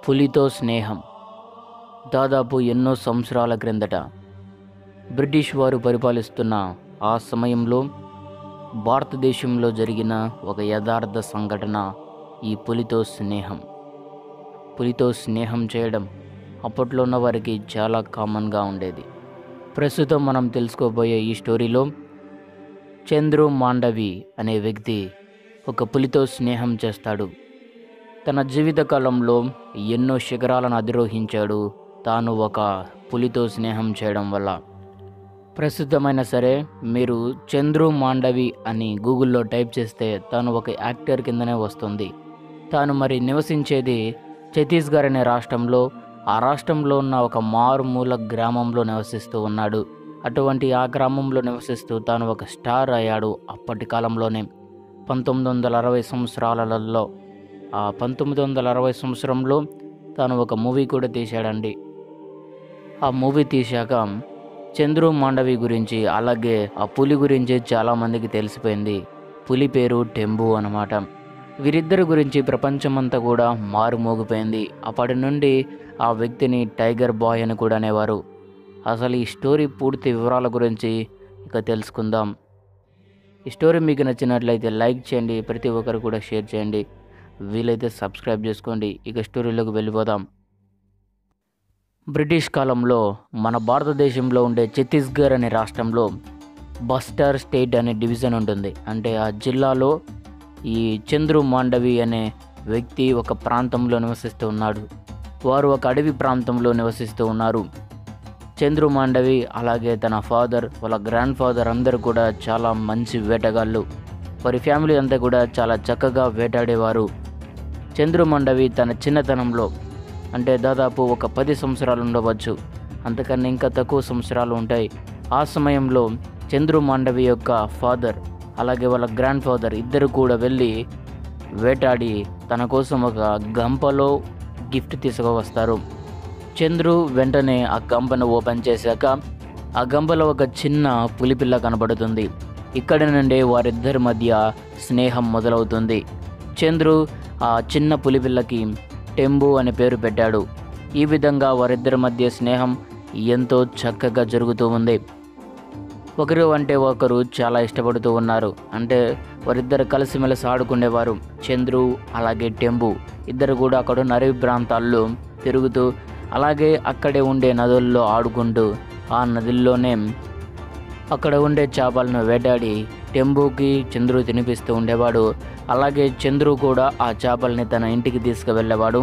పులితో స్నేహం దాదాపు ఎన్నో సంవత్సరాల క్రిందట బ్రిటిష్ వారు పరిపాలిస్తున్న ఆ సమయంలో భారతదేశంలో జరిగిన ఒక యథార్థ సంఘటన ఈ పులితో స్నేహం పులితో స్నేహం చేయడం అప్పట్లో ఉన్న వారికి చాలా కామన్గా ఉండేది ప్రస్తుతం మనం తెలుసుకోబోయే ఈ స్టోరీలో చంద్రు మాండవి అనే వ్యక్తి ఒక పులితో స్నేహం చేస్తాడు తన జీవితకాలంలో ఎన్నో శిఖరాలను అధిరోహించాడు తాను ఒక పులితో స్నేహం చేయడం వల్ల ప్రస్తుతమైనా సరే మీరు చంద్రు మాండవి అని గూగుల్లో టైప్ చేస్తే తాను ఒక యాక్టర్ కిందనే వస్తుంది తాను మరి నివసించేది ఛత్తీస్గఢ్ అనే రాష్ట్రంలో ఆ రాష్ట్రంలో ఉన్న ఒక మారుమూల గ్రామంలో నివసిస్తూ ఉన్నాడు అటువంటి ఆ గ్రామంలో నివసిస్తూ తాను ఒక స్టార్ అయ్యాడు అప్పటి కాలంలోనే పంతొమ్మిది వందల అరవై సంవత్సరాలలో ఆ పంతొమ్మిది వందల అరవై సంవత్సరంలో తాను ఒక మూవీ కూడా తీశాడండి ఆ మూవీ తీశాక చంద్రు మాండవి గురించి అలాగే ఆ పులి గురించి చాలామందికి తెలిసిపోయింది పులి పేరు టెంబు అన్నమాట వీరిద్దరి గురించి ప్రపంచమంతా కూడా మారుమోగిపోయింది అప్పటి నుండి ఆ వ్యక్తిని టైగర్ బాయ్ అని కూడా అనేవారు అసలు ఈ స్టోరీ పూర్తి వివరాల గురించి ఇక తెలుసుకుందాం ఈ స్టోరీ మీకు నచ్చినట్లయితే లైక్ చేయండి ప్రతి ఒక్కరు కూడా షేర్ చేయండి వీలైతే సబ్స్క్రైబ్ చేసుకోండి ఇక స్టోరీలోకి వెళ్ళిపోదాం బ్రిటిష్ కాలంలో మన భారతదేశంలో ఉండే ఛత్తీస్గఢ్ అనే రాష్ట్రంలో బస్టర్ స్టేట్ అనే డివిజన్ ఉంటుంది అంటే ఆ జిల్లాలో ఈ చంద్రు మాండవి అనే వ్యక్తి ఒక ప్రాంతంలో నివసిస్తూ ఉన్నాడు వారు ఒక అడవి ప్రాంతంలో నివసిస్తూ ఉన్నారు చంద్రు మాండవి అలాగే తన ఫాదర్ వాళ్ళ గ్రాండ్ ఫాదర్ అందరూ కూడా చాలా మంచి వేటగాళ్ళు వారి ఫ్యామిలీ అంతా కూడా చాలా చక్కగా వేటాడేవారు చంద్రు మాండవి తన చిన్నతనంలో అంటే దాదాపు ఒక పది సంవత్సరాలు ఉండవచ్చు అంతకన్నా ఇంకా తక్కువ సంవత్సరాలు ఉంటాయి ఆ సమయంలో చంద్రు మాండవి యొక్క ఫాదర్ అలాగే వాళ్ళ గ్రాండ్ ఫాదర్ ఇద్దరు కూడా వెళ్ళి వేటాడి తన కోసం ఒక గంపలో గిఫ్ట్ తీసుకువస్తారు చంద్రు వెంటనే ఆ గంపను ఓపెన్ చేశాక ఆ గంపలో ఒక చిన్న పులిపిల్ల కనబడుతుంది ఇక్కడి నుండే వారిద్దరి మధ్య స్నేహం మొదలవుతుంది చంద్రు ఆ చిన్న పులిపిల్లకి టెంబు అనే పేరు పెట్టాడు ఈ విధంగా వారిద్దరి మధ్య స్నేహం ఎంతో చక్కగా జరుగుతూ ఉంది ఒకరు అంటే ఒకరు చాలా ఇష్టపడుతూ ఉన్నారు అంటే వారిద్దరు కలిసిమెలిసి ఆడుకునేవారు చంద్రు అలాగే టెంబు ఇద్దరు కూడా అక్కడ ఉన్న అడవి ప్రాంతాల్లో తిరుగుతూ అలాగే అక్కడే ఉండే నదుల్లో ఆడుకుంటూ ఆ నదుల్లోనే అక్కడ ఉండే చేపలను వేటాడి టెంబుకి చంద్రు తినిపిస్తూ ఉండేవాడు అలాగే చంద్రు కూడా ఆ చేపల్ని తన ఇంటికి తీసుకువెళ్ళేవాడు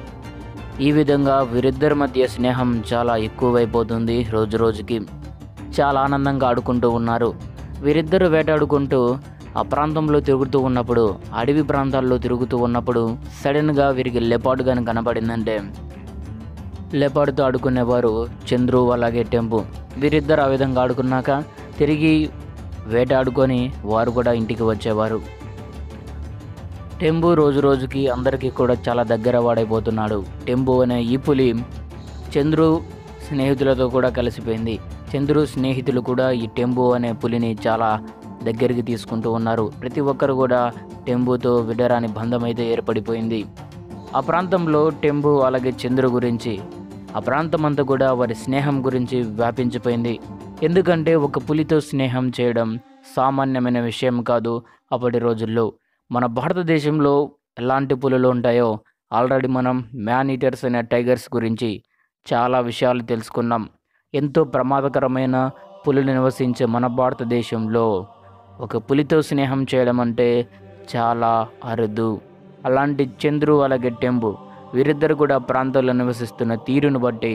ఈ విధంగా వీరిద్దరి మధ్య స్నేహం చాలా ఎక్కువైపోతుంది రోజు రోజుకి చాలా ఆనందంగా ఆడుకుంటూ ఉన్నారు వీరిద్దరు వేటాడుకుంటూ ఆ ప్రాంతంలో తిరుగుతూ ఉన్నప్పుడు అడవి ప్రాంతాల్లో తిరుగుతూ ఉన్నప్పుడు సడన్గా వీరికి లెపాడు కానీ కనపడిందంటే లెపాడుతో ఆడుకునేవారు చంద్రు అలాగే టెంపు వీరిద్దరు ఆ విధంగా ఆడుకున్నాక తిరిగి వేటాడుకొని వారు కూడా ఇంటికి వచ్చేవారు టెంబు రోజు రోజుకి అందరికీ కూడా చాలా దగ్గర వాడైపోతున్నాడు టెంబు అనే ఈ పులి చంద్రు స్నేహితులతో కూడా కలిసిపోయింది చంద్రు స్నేహితులు కూడా ఈ టెంబు అనే పులిని చాలా దగ్గరికి తీసుకుంటూ ఉన్నారు ప్రతి ఒక్కరు కూడా టెంబుతో విడరాని బంధం అయితే ఏర్పడిపోయింది ఆ ప్రాంతంలో టెంబు అలాగే చంద్రు గురించి ఆ ప్రాంతం అంతా కూడా వారి స్నేహం గురించి వ్యాపించిపోయింది ఎందుకంటే ఒక పులితో స్నేహం చేయడం సామాన్యమైన విషయం కాదు అప్పటి రోజుల్లో మన భారతదేశంలో ఎలాంటి పులులు ఉంటాయో ఆల్రెడీ మనం మ్యాన్ ఈటర్స్ అనే టైగర్స్ గురించి చాలా విషయాలు తెలుసుకున్నాం ఎంతో ప్రమాదకరమైన పులులు నివసించే మన భారతదేశంలో ఒక పులితో స్నేహం చేయడం అంటే చాలా అరుదు అలాంటి చంద్రు అలాగే టెంబు వీరిద్దరు కూడా ప్రాంతాల్లో నివసిస్తున్న తీరును బట్టి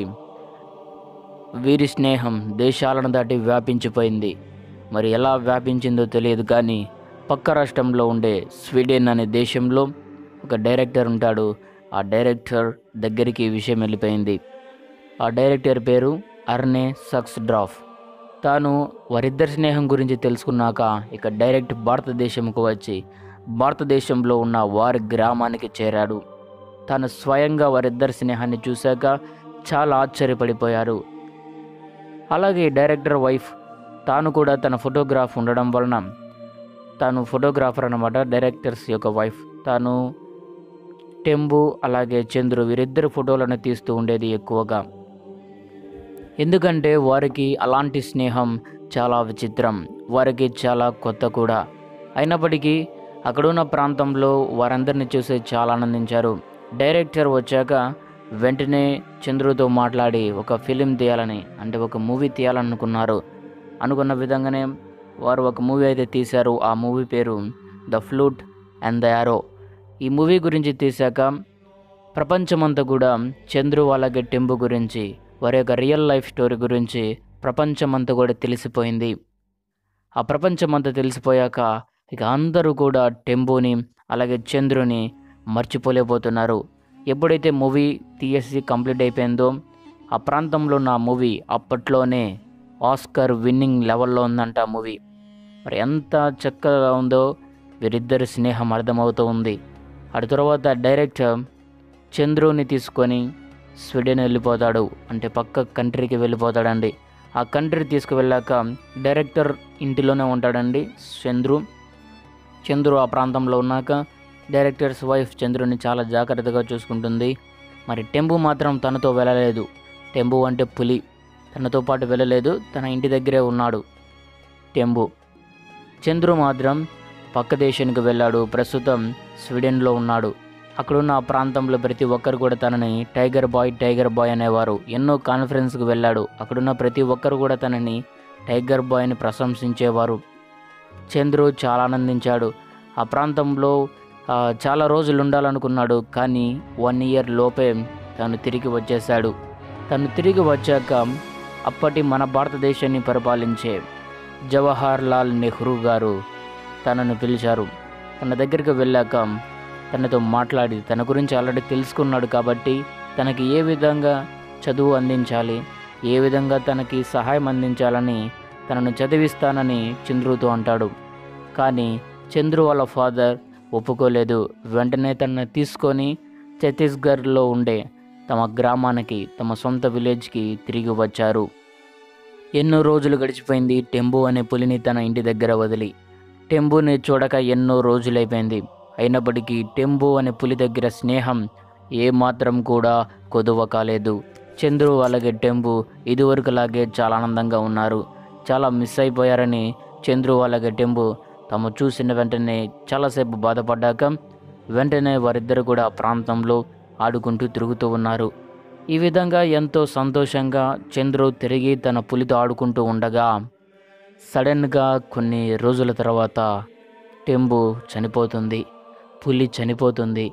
వీరి స్నేహం దేశాలను దాటి వ్యాపించిపోయింది మరి ఎలా వ్యాపించిందో తెలియదు కానీ పక్క రాష్ట్రంలో ఉండే స్వీడన్ అనే దేశంలో ఒక డైరెక్టర్ ఉంటాడు ఆ డైరెక్టర్ దగ్గరికి ఈ విషయం వెళ్ళిపోయింది ఆ డైరెక్టర్ పేరు అర్నే సక్స్ డ్రాఫ్ తాను వారిద్దరి స్నేహం గురించి తెలుసుకున్నాక ఇక డైరెక్ట్ భారతదేశంకు వచ్చి భారతదేశంలో ఉన్న వారి గ్రామానికి చేరాడు తాను స్వయంగా వారిద్దరి స్నేహాన్ని చూశాక చాలా ఆశ్చర్యపడిపోయారు అలాగే డైరెక్టర్ వైఫ్ తాను కూడా తన ఫోటోగ్రాఫ్ ఉండడం వలన తాను ఫోటోగ్రాఫర్ అన్నమాట డైరెక్టర్స్ యొక్క వైఫ్ తాను టెంబు అలాగే చంద్రు వీరిద్దరు ఫోటోలను తీస్తూ ఉండేది ఎక్కువగా ఎందుకంటే వారికి అలాంటి స్నేహం చాలా విచిత్రం వారికి చాలా కొత్త కూడా అయినప్పటికీ అక్కడున్న ప్రాంతంలో వారందరిని చూసి చాలా ఆనందించారు డైరెక్టర్ వచ్చాక వెంటనే చంద్రుతో మాట్లాడి ఒక ఫిలిం తీయాలని అంటే ఒక మూవీ తీయాలనుకున్నారు అనుకున్న విధంగానే వారు ఒక మూవీ అయితే తీశారు ఆ మూవీ పేరు the flute and the arrow ఈ మూవీ గురించి తీశాక ప్రపంచమంతా కూడా చంద్రు అలాగే టెంపు గురించి వారి యొక్క రియల్ లైఫ్ స్టోరీ గురించి ప్రపంచమంతా కూడా తెలిసిపోయింది ఆ ప్రపంచమంతా తెలిసిపోయాక ఇక అందరూ కూడా టెంపుని అలాగే చంద్రుని మర్చిపోలేకపోతున్నారు ఎప్పుడైతే మూవీ తీసి కంప్లీట్ అయిపోయిందో ఆ ప్రాంతంలో ఉన్న మూవీ అప్పట్లోనే ఆస్కర్ విన్నింగ్ లెవెల్లో ఉందంట ఆ మూవీ మరి ఎంత చక్కగా ఉందో వీరిద్దరి స్నేహం అర్థమవుతూ ఉంది అటు తర్వాత డైరెక్టర్ చంద్రుని తీసుకొని స్వీడన్ వెళ్ళిపోతాడు అంటే పక్క కంట్రీకి వెళ్ళిపోతాడండి ఆ కంట్రీ తీసుకువెళ్ళాక డైరెక్టర్ ఇంటిలోనే ఉంటాడండి చంద్రు చంద్రు ఆ ప్రాంతంలో ఉన్నాక డైరెక్టర్స్ వైఫ్ చంద్రుని చాలా జాగ్రత్తగా చూసుకుంటుంది మరి టెంబు మాత్రం తనతో వెళ్ళలేదు టెంబు అంటే పులి తనతో పాటు వెళ్ళలేదు తన ఇంటి దగ్గరే ఉన్నాడు టెంబు చంద్రు మాత్రం పక్క దేశానికి వెళ్ళాడు ప్రస్తుతం స్వీడన్లో ఉన్నాడు అక్కడున్న ఆ ప్రాంతంలో ప్రతి ఒక్కరు కూడా తనని టైగర్ బాయ్ టైగర్ బాయ్ అనేవారు ఎన్నో కాన్ఫరెన్స్కి వెళ్ళాడు అక్కడున్న ప్రతి ఒక్కరు కూడా తనని టైగర్ బాయ్ అని ప్రశంసించేవారు చంద్రు చాలా ఆనందించాడు ఆ ప్రాంతంలో ఆ, చాలా రోజులు ఉండాలనుకున్నాడు కానీ వన్ ఇయర్ లోపే తను తిరిగి వచ్చేశాడు తను తిరిగి వచ్చాక అప్పటి మన భారతదేశాన్ని పరిపాలించే జవహర్ లాల్ నెహ్రూ గారు తనను పిలిచారు తన దగ్గరికి వెళ్ళాక తనతో మాట్లాడి తన గురించి ఆల్రెడీ తెలుసుకున్నాడు కాబట్టి తనకి ఏ విధంగా చదువు అందించాలి ఏ విధంగా తనకి సహాయం అందించాలని తనను చదివిస్తానని చంద్రుతో అంటాడు కానీ చంద్రు వాళ్ళ ఫాదర్ ఒప్పుకోలేదు వెంటనే తనని తీసుకొని ఛత్తీస్గఢ్లో ఉండే తమ గ్రామానికి తమ సొంత విలేజ్కి తిరిగి వచ్చారు ఎన్నో రోజులు గడిచిపోయింది టెంబు అనే పులిని తన ఇంటి దగ్గర వదిలి టెంబుని చూడక ఎన్నో రోజులైపోయింది అయినప్పటికీ టెంబు అనే పులి దగ్గర స్నేహం ఏమాత్రం కూడా కొదువ కాలేదు చంద్రు అలాగే టెంబు ఇదివరకులాగే చాలా ఆనందంగా ఉన్నారు చాలా మిస్ అయిపోయారని చంద్రు అలాగే టెంబు తాము చూసిన వెంటనే చాలాసేపు బాధపడ్డాక వెంటనే వారిద్దరు కూడా ఆ ప్రాంతంలో ఆడుకుంటూ తిరుగుతూ ఉన్నారు ఈ విధంగా ఎంతో సంతోషంగా చంద్రు తిరిగి తన పులితో ఆడుకుంటూ ఉండగా సడన్గా కొన్ని రోజుల తర్వాత టెంబు చనిపోతుంది పులి చనిపోతుంది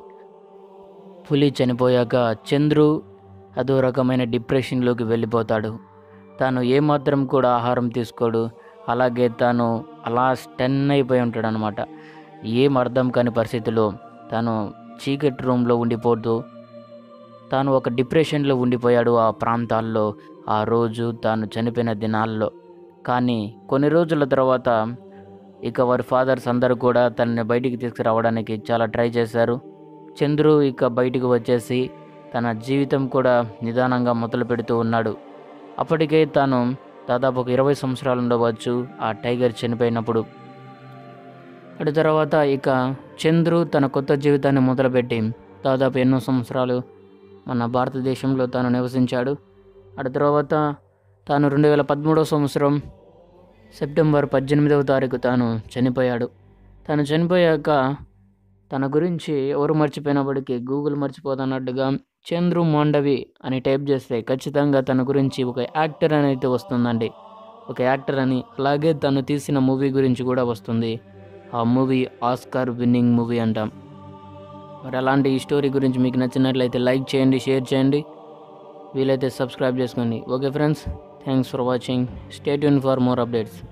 పులి చనిపోయాక చంద్రు అదో రకమైన డిప్రెషన్లోకి వెళ్ళిపోతాడు తాను ఏమాత్రం కూడా ఆహారం తీసుకోడు అలాగే తాను అలా స్టన్ అయిపోయి ఉంటాడు అనమాట ఏం అర్థం కాని పరిస్థితిలో తాను చీకటి రూమ్లో ఉండిపోతూ తాను ఒక డిప్రెషన్లో ఉండిపోయాడు ఆ ప్రాంతాల్లో ఆ రోజు తాను చనిపోయిన దినాల్లో కానీ కొన్ని రోజుల తర్వాత ఇక వారి ఫాదర్స్ అందరూ కూడా తనని బయటికి తీసుకురావడానికి చాలా ట్రై చేశారు చంద్రు ఇక బయటికి వచ్చేసి తన జీవితం కూడా నిదానంగా మొదలు పెడుతూ ఉన్నాడు అప్పటికే తాను దాదాపు ఒక ఇరవై సంవత్సరాలు ఉండవచ్చు ఆ టైగర్ చనిపోయినప్పుడు అటు తర్వాత ఇక చంద్రు తన కొత్త జీవితాన్ని మొదలుపెట్టి దాదాపు ఎన్నో సంవత్సరాలు మన భారతదేశంలో తాను నివసించాడు అటు తర్వాత తాను రెండు వేల పదమూడవ సంవత్సరం సెప్టెంబర్ పద్దెనిమిదవ తారీఖు తాను చనిపోయాడు తను చనిపోయాక తన గురించి ఎవరు మర్చిపోయినప్పటికీ గూగుల్ మర్చిపోతున్నట్టుగా చంద్రు మాండవి అని టైప్ చేస్తే ఖచ్చితంగా తన గురించి ఒక యాక్టర్ అని అయితే వస్తుందండి ఒక యాక్టర్ అని అలాగే తను తీసిన మూవీ గురించి కూడా వస్తుంది ఆ మూవీ ఆస్కార్ విన్నింగ్ మూవీ అంటాం మరి అలాంటి ఈ స్టోరీ గురించి మీకు నచ్చినట్లయితే లైక్ చేయండి షేర్ చేయండి వీలైతే సబ్స్క్రైబ్ చేసుకోండి okay friends thanks for watching stay యూన్ ఫర్ మోర్ అప్డేట్స్